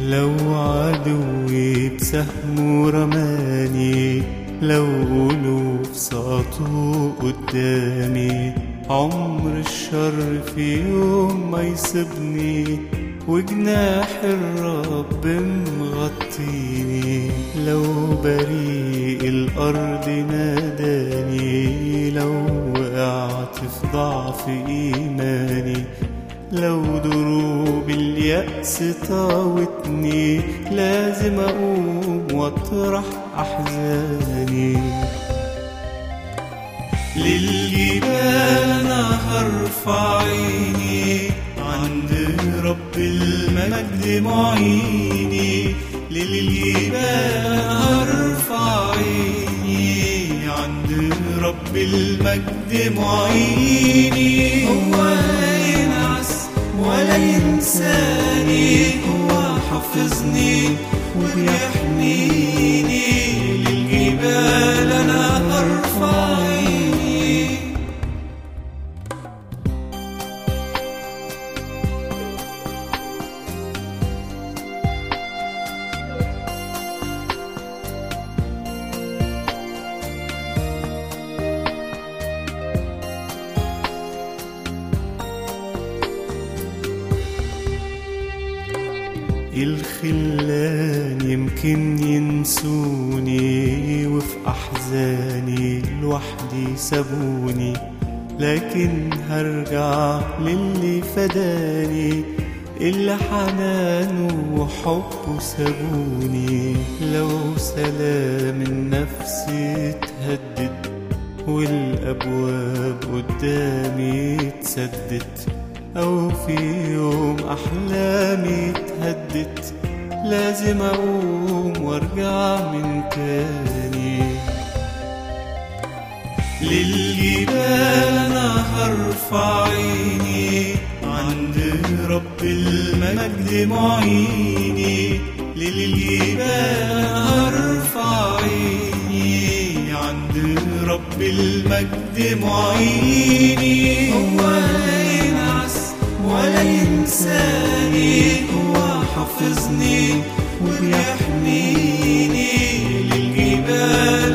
لو عدوي بسهمه رماني لو ألوف سقطوا قدامي عمر الشر في يوم ما يصيبني وجناح الرب مغطيني لو بريء الأرض ناداني لو وقعت في ضعف إيماني لو دروب اليأس طاوتني لازم أقوم وأطرح أحزاني للجبال أنا هرفع عيني عند رب المجد معيني للجبال هرفع عيني عند رب المجد معيني هو لا ينعس ولا ينساني هو حافظني وبيحميني للجبال انا ارفع عيني الخلان يمكن ينسوني وفي أحزاني لوحدي سابوني لكن هرجع للي فداني اللي حنانه وحبه سابوني لو سلام النفس اتهدد والأبواب قدامي اتسدت أو في يوم أحلامي اتهدت لازم أقوم وأرجع من تاني للجبال أنا هرفع عيني عند رب المجد معيني للجبال هرفع عيني عند رب المجد معيني هو لا ينعس ولا ينساني هو حافظني وبيحميني للجبال